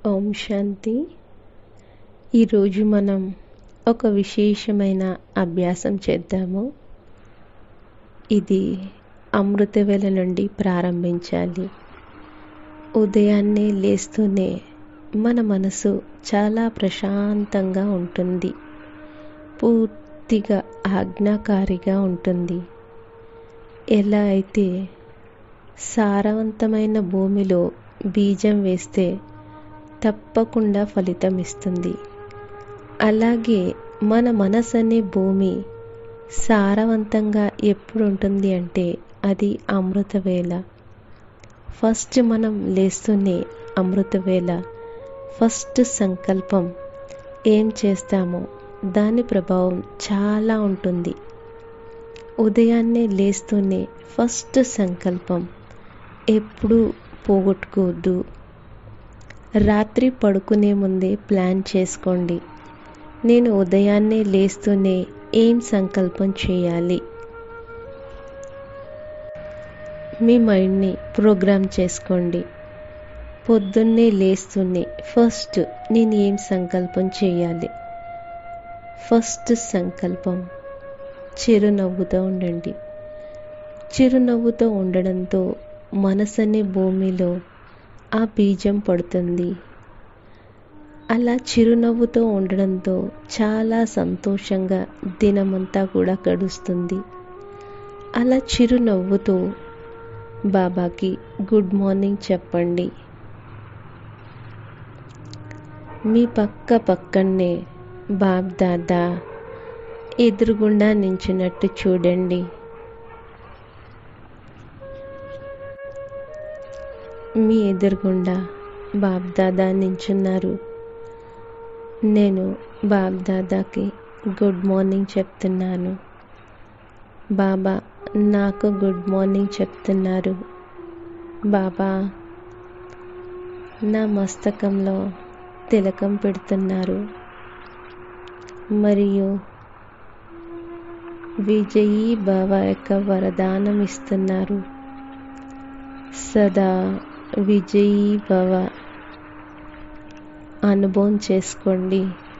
ఓం శాంతి ఈరోజు మనం ఒక విశేషమైన అభ్యాసం చేద్దాము ఇది అమృతవేళ నుండి ప్రారంభించాలి ఉదయాన్నే లేస్తూనే మన మనసు చాలా ప్రశాంతంగా ఉంటుంది పూర్తిగా ఆజ్ఞాకారిగా ఉంటుంది ఎలా అయితే సారవంతమైన భూమిలో బీజం వేస్తే తప్పకుండా ఫలితం ఇస్తుంది అలాగే మన మనసు అనే భూమి సారవంతంగా ఎప్పుడు ఉంటుంది అంటే అది అమృతవేళ ఫస్ట్ మనం లేస్తూనే అమృతవేళ ఫస్ట్ సంకల్పం ఏం చేస్తామో దాని ప్రభావం చాలా ఉంటుంది ఉదయాన్నే లేస్తూనే ఫస్ట్ సంకల్పం ఎప్పుడు పోగొట్టుకోవద్దు రాత్రి పడుకునే ముందే ప్లాన్ చేసుకోండి నేను ఉదయాన్నే లేస్తూనే ఏం సంకల్పం చేయాలి మీ మైండ్ని ప్రోగ్రామ్ చేసుకోండి పొద్దున్నే లేస్తూనే ఫస్ట్ నేను ఏం సంకల్పం చేయాలి ఫస్ట్ సంకల్పం చిరునవ్వుతో ఉండండి చిరునవ్వుతో ఉండడంతో మనసనే భూమిలో ఆ బీజం పడుతుంది అలా చిరునవ్వుతో ఉండడంతో చాలా సంతోషంగా దినమంతా కూడా గడుస్తుంది అలా చిరునవ్వుతో బాబాకి గుడ్ మార్నింగ్ చెప్పండి మీ పక్క పక్కనే బాబ్ దాదా ఎదురుగుండా నించున్నట్టు చూడండి మీ ఎదురుగుండా బాబ్దాదా నించున్నారు నేను బాబ్దాదాకి గుడ్ మార్నింగ్ చెప్తున్నాను బాబా నాకు గుడ్ మార్నింగ్ చెప్తున్నారు బాబా నా మస్తకంలో తిలకం పెడుతున్నారు మరియు విజయీ బాబా యొక్క వరదానం ఇస్తున్నారు సదా విజయీ భవ అనుభవం చేసుకోండి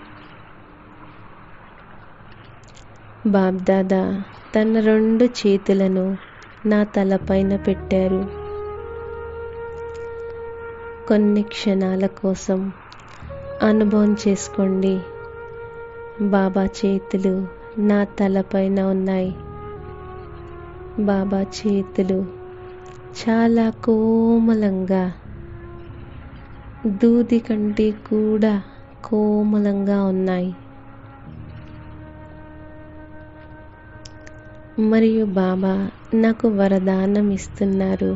బాబ్దాదా తన రెండు చేతులను నా తలపైన పెట్టారు కొన్ని క్షణాల కోసం అనుభవం చేసుకోండి బాబా చేతులు నా తలపైన ఉన్నాయి బాబా చేతులు చాలా కోమలంగా దూది కంటే కూడా కోమలంగా ఉన్నాయి మరియు బాబా నాకు వరదానం ఇస్తున్నారు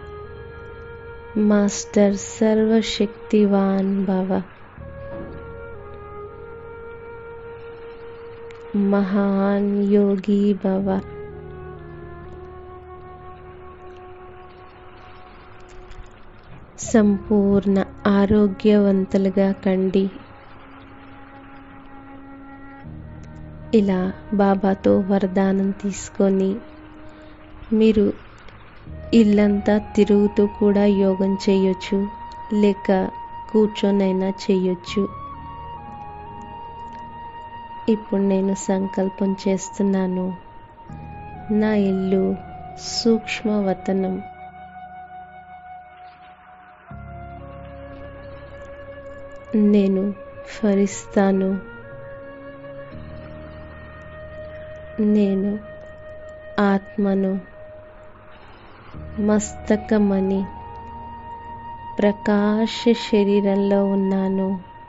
మాస్టర్ సర్వశక్తివాన్ భవ మహాన్ యోగి భవ సంపూర్ణ ఆరోగ్యవంతులుగా కండి ఇలా బాబాతో వరదానం తీసుకొని మీరు ఇల్లంతా తిరుగుతూ కూడా యోగం చేయొచ్చు లేక కూర్చొనైనా చేయొచ్చు ఇప్పుడు నేను సంకల్పం చేస్తున్నాను నా ఇల్లు సూక్ష్మవతనం నేను ఫరిస్తాను నేను ఆత్మను మస్తకమని ప్రకాశ శరీరంలో ఉన్నాను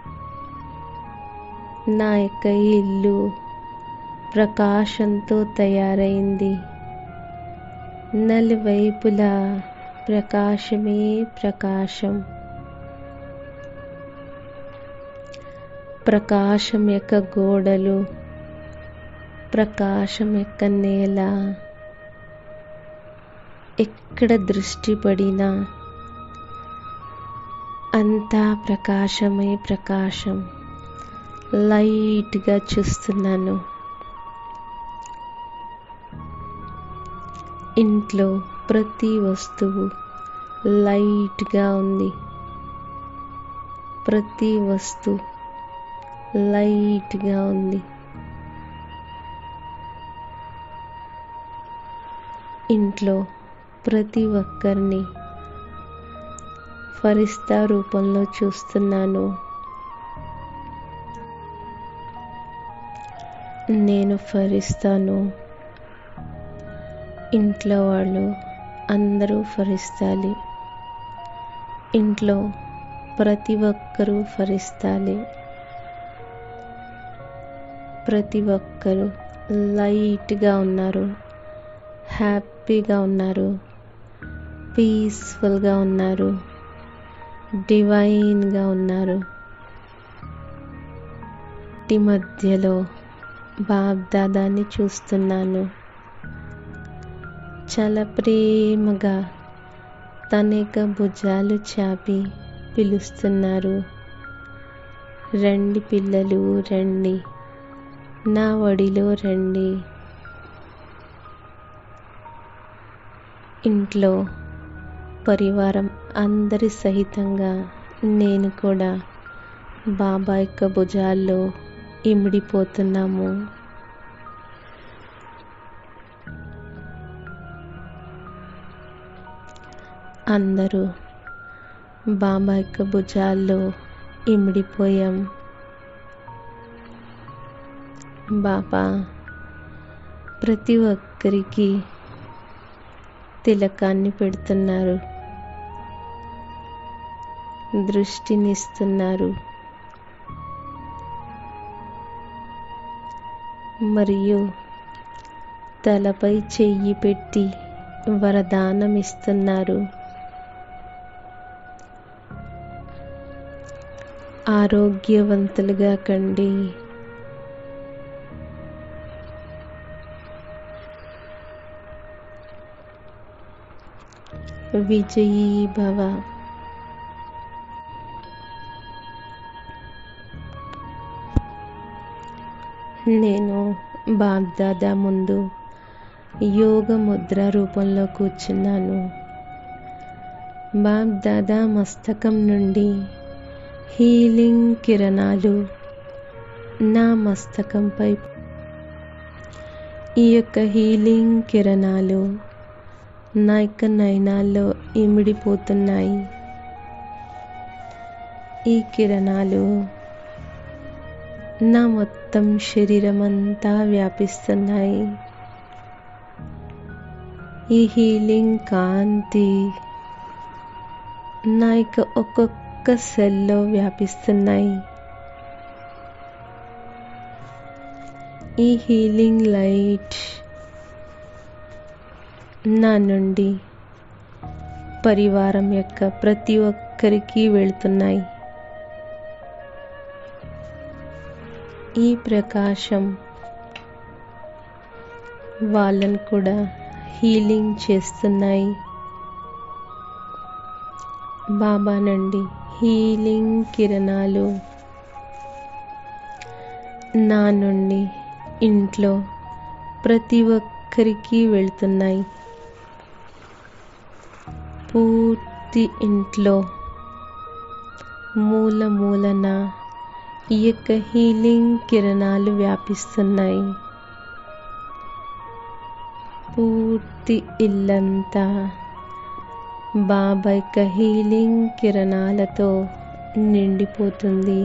నా యొక్క ఇల్లు ప్రకాశంతో తయారైంది నలువైపులా ప్రకాశమే ప్రకాశం ప్రకాశం యొక్క గోడలు ప్రకాశం యొక్క నేల ఎక్కడ దృష్టి పడినా అంతా ప్రకాశమే ప్రకాశం లైట్గా చూస్తున్నాను ఇంట్లో ప్రతి వస్తువు లైట్గా ఉంది ప్రతి వస్తు లైట్గా ఉంది ఇంట్లో ప్రతి ఒక్కరిని ఫరిస్తా రూపంలో చూస్తున్నాను నేను ఫరిస్తాను ఇంట్లో వాళ్ళు అందరూ ఫరిస్తాలి ఇంట్లో ప్రతి ఒక్కరూ ఫరిస్తాలి ప్రతి ఒక్కరూ లైట్గా ఉన్నారు హ్యాపీగా ఉన్నారు పీస్ఫుల్గా ఉన్నారు డివైన్గా ఉన్నారు ఇంటి మధ్యలో బాబ్దాదాన్ని చూస్తున్నాను చాలా ప్రేమగా తనేక భుజాలు చాపి పిలుస్తున్నారు రండి పిల్లలు రండి నా ఒడిలో రండి ఇంట్లో పరివారం అందరి సహితంగా నేను కూడా బాబా యొక్క భుజాల్లో ఇమిడిపోతున్నాము అందరూ బాబా యొక్క భుజాల్లో ఇమిడిపోయాం బాబా ప్రతి ఒక్కరికి తిలకాన్ని పెడుతున్నారు దృష్టినిస్తున్నారు మరియు తలపై చెయ్యి పెట్టి వరదానం ఇస్తున్నారు ఆరోగ్యవంతులుగా కండి విజయీ భవ నేను బాగ్దాదా ముందు యోగ ముద్ర రూపంలో కూర్చున్నాను బాగ్దాదా మస్తకం నుండి హీలింగ్ కిరణాలు నా మస్తకంపై ఈ యొక్క హీలింగ్ కిరణాలు నా యొక్క నయనాల్లో ఇమిడిపోతున్నాయి ఈ కిరణాలు నా మొత్తం శరీరం అంతా వ్యాపిస్తున్నాయి ఈ హీలింగ్ కాంతి నా యొక్క ఒక్కొక్క సెల్లో వ్యాపిస్తున్నాయి ఈ హీలింగ్ లైట్ నా నుండి పరివారం యొక్క ప్రతి ఒక్కరికి వెళ్తున్నాయి ఈ ప్రకాశం వాళ్ళను కూడా హీలింగ్ చేస్తున్నాయి బాబా నుండి హీలింగ్ కిరణాలు నా నుండి ఇంట్లో ప్రతి ఒక్కరికి వెళ్తున్నాయి పూర్తి ఇంట్లో మూల మూలన ఈ యొక్క హీలింగ్ కిరణాలు వ్యాపిస్తున్నాయి పూర్తి ఇల్లంతా బాబా యొక్క హీలింగ్ కిరణాలతో నిండిపోతుంది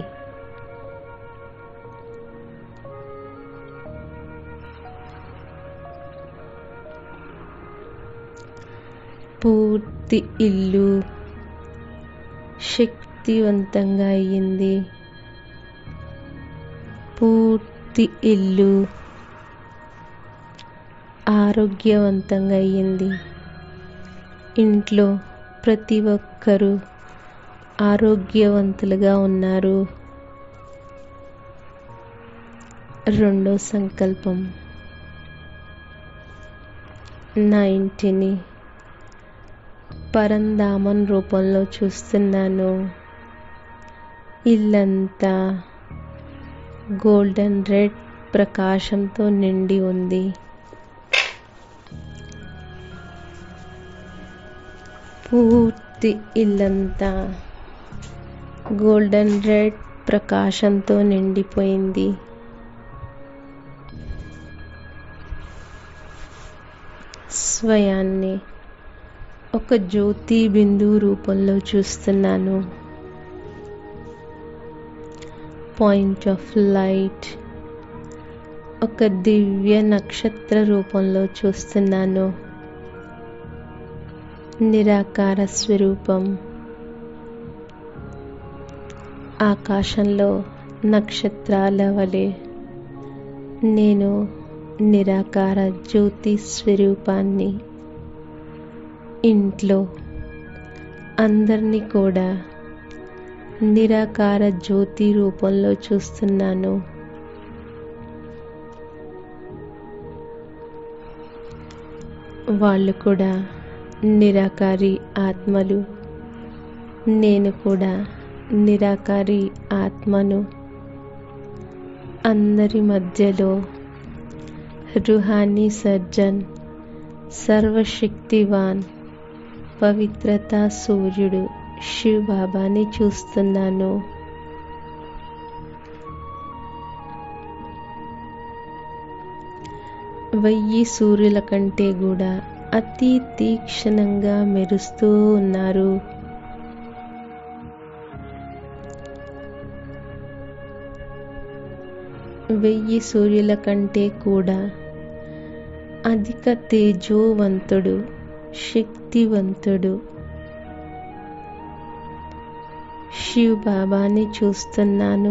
పూర్తి ఇల్లు శక్తివంతంగా అయ్యింది పూర్తి ఇల్లు ఆరోగ్యవంతంగా అయ్యింది ఇంట్లో ప్రతి ఒక్కరూ ఆరోగ్యవంతులుగా ఉన్నారు రెండో సంకల్పం నా ఇంటిని పరంధామన్ రూపంలో చూస్తున్నాను ఇల్లంతా గోల్డెన్ రెడ్ ప్రకాశంతో నిండి ఉంది పూర్తి ఇల్లంతా గోల్డెన్ రెడ్ ప్రకాశంతో నిండిపోయింది స్వయాన్ని ఒక జ్యోతి బిందువు రూపంలో చూస్తున్నాను పాయింట్ ఆఫ్ లైట్ ఒక దివ్య నక్షత్ర రూపంలో చూస్తున్నాను నిరాకార స్వరూపం ఆకాశంలో నక్షత్రాల వలె నేను నిరాకార జ్యోతి స్వరూపాన్ని ఇంట్లో అందరినీ కూడా నిరాకార జ్యోతి రూపంలో చూస్తున్నాను వాళ్ళు కూడా నిరాకారి ఆత్మలు నేను కూడా నిరాకారి ఆత్మను అందరి మధ్యలో రుహానీ సర్జన్ సర్వశక్తివాన్ పవిత్రత సూర్యుడు శివ్ బాబాని చూస్తున్నాను వెయ్యి సూర్యుల కంటే కూడా అతి తీక్షణంగా మెరుస్తూ ఉన్నారు వెయ్యి సూర్యుల కంటే కూడా అధిక తేజోవంతుడు శక్తివంతుడు శివ్ బాబాని చూస్తున్నాను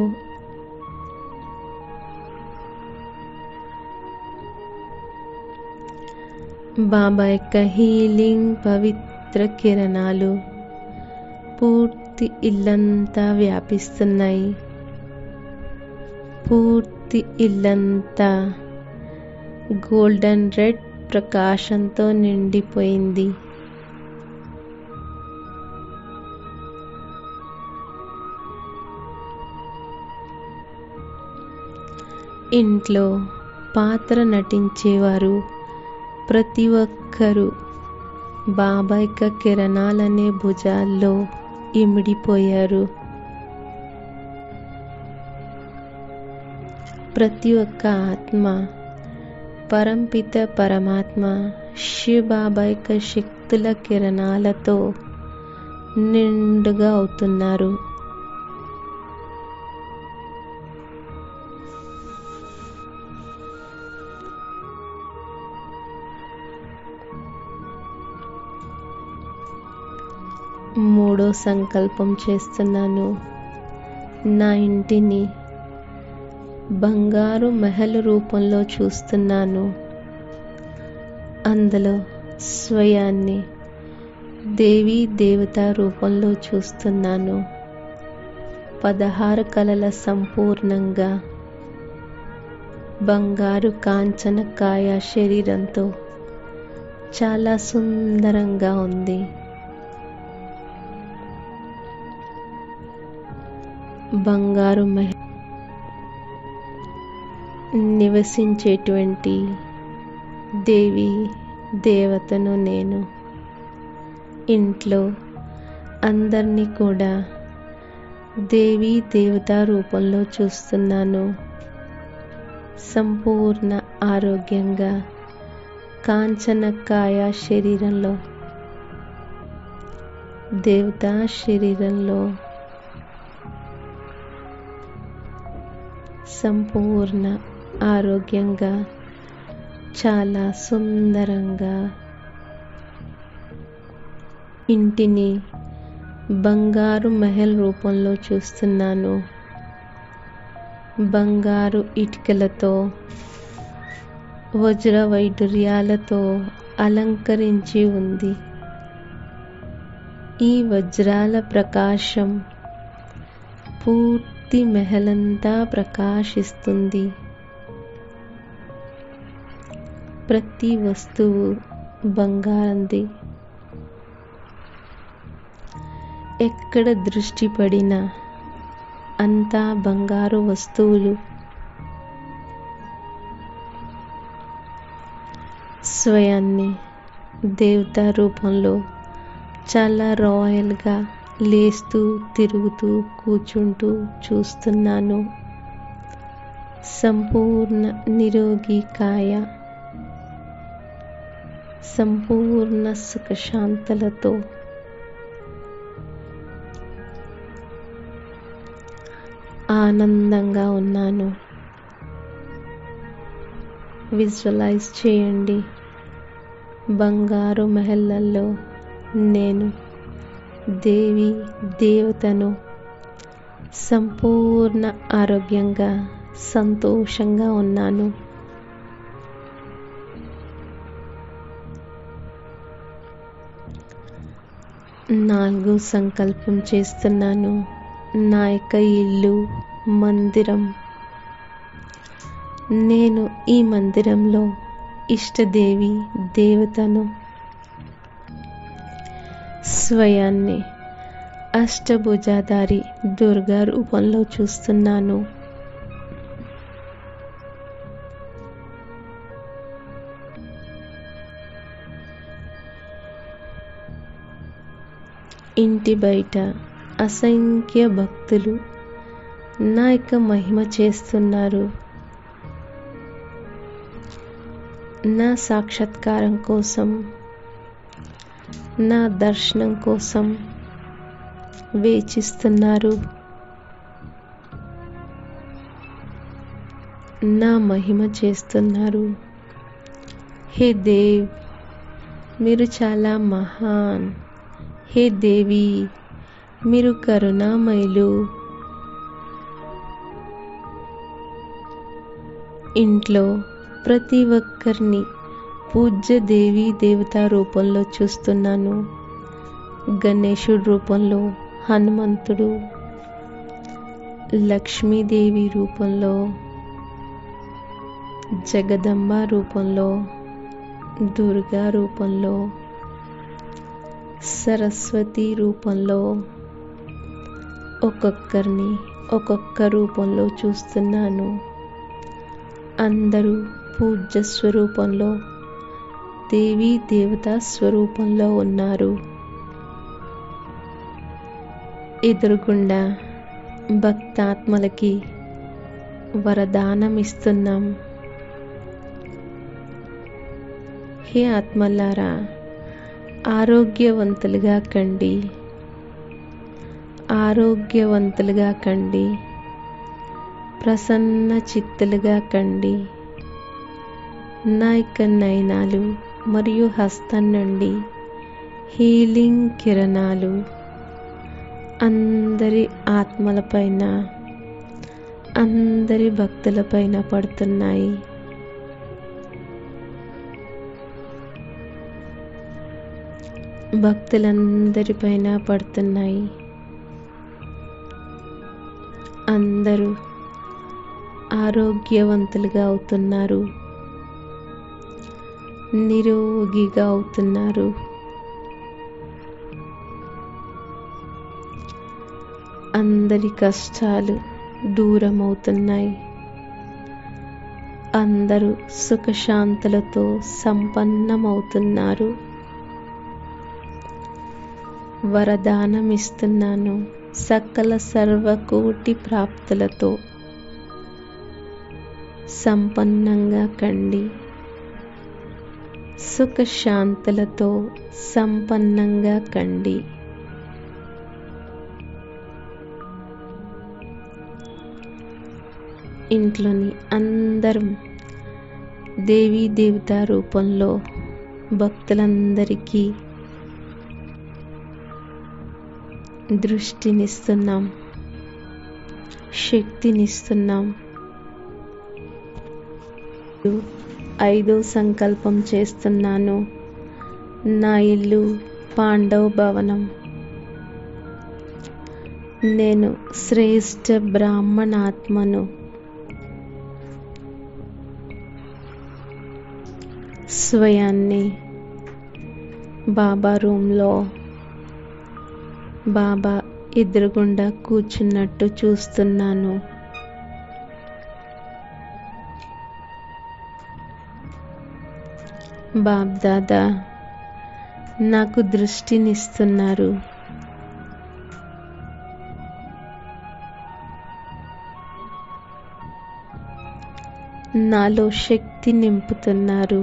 బాబా యొక్క హీలింగ్ పవిత్ర కిరణాలు పూర్తి ఇల్లంతా వ్యాపిస్తున్నాయి పూర్తి ఇల్లంతా గోల్డెన్ రెడ్ ప్రకాశంతో నిండిపోయింది ఇంట్లో పాత్ర నటించేవారు ప్రతి ఒక్కరూ బాబా యొక్క కిరణాలనే భుజాల్లో ఇమిడిపోయారు ప్రతి ఒక్క ఆత్మ పరంపిత పరమాత్మ శివ బాబా యొక్క శక్తుల కిరణాలతో నిండుగా అవుతున్నారు మూడో సంకల్పం చేస్తున్నాను నా ఇంటిని బంగారు మహల్ రూపంలో చూస్తున్నాను అందులో స్వయాన్ని దేవీ దేవత రూపంలో చూస్తున్నాను పదహారు కళల సంపూర్ణంగా బంగారు కాంచన కాయ శరీరంతో చాలా సుందరంగా ఉంది బంగారు మహ నివసించేటువంటి దేవి దేవతను నేను ఇంట్లో అందరినీ కూడా దేవీ దేవత రూపంలో చూస్తున్నాను సంపూర్ణ ఆరోగ్యంగా కాంచనకాయ శరీరంలో దేవతా శరీరంలో సంపూర్ణ ఆరోగ్యంగా చాలా సుందరంగా ఇంటిని బంగారు మహల్ రూపంలో చూస్తున్నాను బంగారు ఇటుకలతో వజ్ర వైడూర్యాలతో అలంకరించి ఉంది ఈ వజ్రాల ప్రకాశం పూర్తి మెహలంతా ప్రకాశిస్తుంది ప్రతి వస్తువు బంగారంది ఎక్కడ దృష్టి పడినా అంతా బంగారు వస్తువులు స్వయాన్ని దేవతా రూపంలో చాలా రాయల్గా లేస్తూ తిరుగుతూ కూర్చుంటూ చూస్తున్నాను సంపూర్ణ నిరోగి కాయ సంపూర్ణ సుఖశాంతలతో ఆనందంగా ఉన్నాను విజువలైజ్ చేయండి బంగారు మహల్లల్లో నేను దేవి దేవతను సంపూర్ణ ఆరోగ్యంగా సంతోషంగా ఉన్నాను నాలుగు సంకల్పం చేస్తున్నాను నా యొక్క ఇల్లు మందిరం నేను ఈ మందిరంలో ఇష్టదేవి దేవతను స్వయాన్ని అష్టభుజాధారి దుర్గా రూపంలో చూస్తున్నాను ఇంటి బయట అసంఖ్య భక్తులు నా యొక్క మహిమ చేస్తున్నారు నా సాక్షాత్కారం కోసం నా దర్శనం కోసం వేచిస్తున్నారు నా మహిమ చేస్తున్నారు హే దేవ్ మీరు చాలా మహాన్ హే దేవి మీరు కరుణామయులు ఇంట్లో ప్రతి ఒక్కరిని పూజ్య దేవి దేవత రూపంలో చూస్తున్నాను గణేశుడి రూపంలో హనుమంతుడు లక్ష్మీదేవి రూపంలో జగదంబ రూపంలో దుర్గా రూపంలో సరస్వతి రూపంలో ఒక్కొక్కరిని ఒక్కొక్క రూపంలో చూస్తున్నాను అందరూ పూజ్య స్వరూపంలో దేవీ దేవత స్వరూపంలో ఉన్నారు ఎదురుగుండా భక్తాత్మలకి వరదానం ఇస్తున్నాం హే ఆత్మలారా ఆరోగ్యవంతులుగా కండి ఆరోగ్యవంతులుగా కండి ప్రసన్న చిత్తులుగా కండి నా యొక్క నయనాలు మరియు హస్తం నుండి హీలింగ్ కిరణాలు అందరి ఆత్మలపైన అందరి భక్తులపైన పడుతున్నాయి భక్తులందరిపైన పడుతున్నాయి అందరూ ఆరోగ్యవంతులుగా అవుతున్నారు నిరోగిగా అవుతున్నారు అందరి కష్టాలు దూరం అవుతున్నాయి అందరూ సుఖశాంతులతో సంపన్నమవుతున్నారు వరదానం ఇస్తున్నాను సకల సర్వకోటి ప్రాప్తులతో సంపన్నంగా కండి సుఖశాంతులతో సంపన్నంగా కండి ఇంట్లోని అందరం దేవీ దేవత రూపంలో భక్తులందరికీ దృష్టినిస్తున్నాం శక్తినిస్తున్నాం ఐదో సంకల్పం చేస్తున్నాను నా ఇల్లు పాండవ భవనం నేను శ్రేష్ఠ బ్రాహ్మణాత్మను స్వయాన్ని బాబా రూమ్లో బాబా ఎదురుగుండా కూర్చున్నట్టు చూస్తున్నాను బాబ్దాదా నాకు దృష్టినిస్తున్నారు నాలో శక్తి నింపుతున్నారు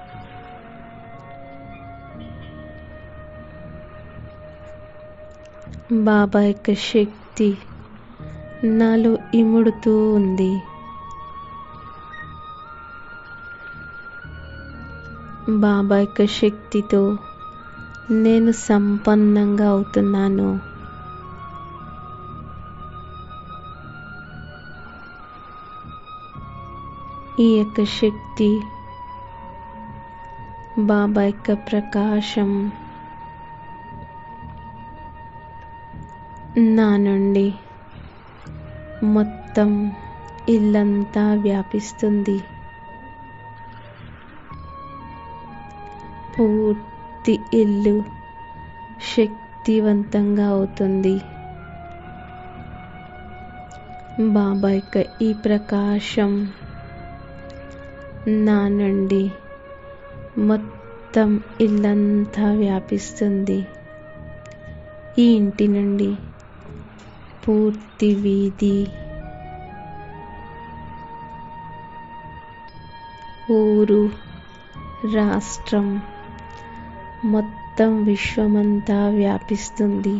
బాబా యొక్క శక్తి నాలో ఇముడుతూ ఉంది బాబా యొక్క శక్తితో నేను సంపన్నంగా అవుతున్నాను ఈ యొక్క శక్తి బాబా యొక్క ప్రకాశం నా నుండి మొత్తం ఇల్లంతా వ్యాపిస్తుంది పూర్తి ఇల్లు శక్తివంతంగా అవుతుంది బాబా యొక్క ఈ ప్రకాశం నా నుండి మొత్తం ఇల్లంతా వ్యాపిస్తుంది ఈ ఇంటి నుండి పూర్తి వీధి ఊరు రాష్ట్రం మొత్తం విశ్వమంతా వ్యాపిస్తుంది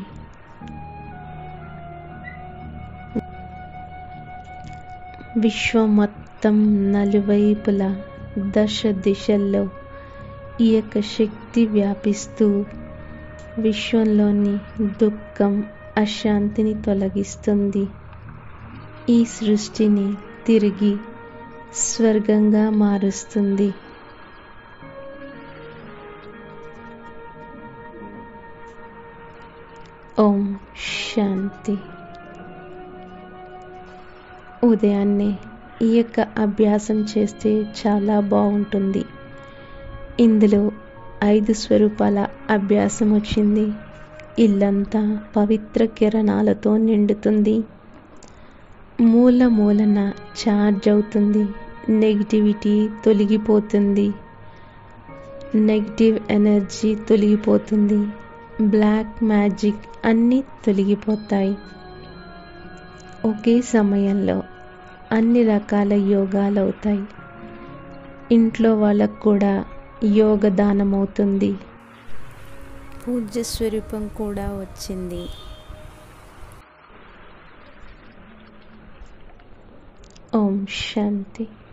విశ్వం మొత్తం నలువైపులా దశ దిశల్లో ఈ యొక్క శక్తి వ్యాపిస్తూ విశ్వంలోని దుఃఖం అశాంతిని తొలగిస్తుంది ఈ సృష్టిని తిరిగి స్వర్గంగా మారుస్తుంది ఓం శాంతి ఉదయాన్నే ఈ యొక్క అభ్యాసం చేస్తే చాలా బాగుంటుంది ఇందులో ఐదు స్వరూపాల అభ్యాసం వచ్చింది ఇల్లంతా పవిత్ర కిరణాలతో నిండుతుంది మూల మూలన ఛార్జ్ అవుతుంది నెగిటివిటీ తొలగిపోతుంది నెగిటివ్ ఎనర్జీ తొలగిపోతుంది బ్లాక్ మ్యాజిక్ అన్నీ తొలగిపోతాయి ఒకే సమయంలో అన్ని రకాల యోగాలు అవుతాయి ఇంట్లో వాళ్ళకు కూడా యోగదానం అవుతుంది పూజ్య స్వరూపం కూడా వచ్చింది ఓం శాంతి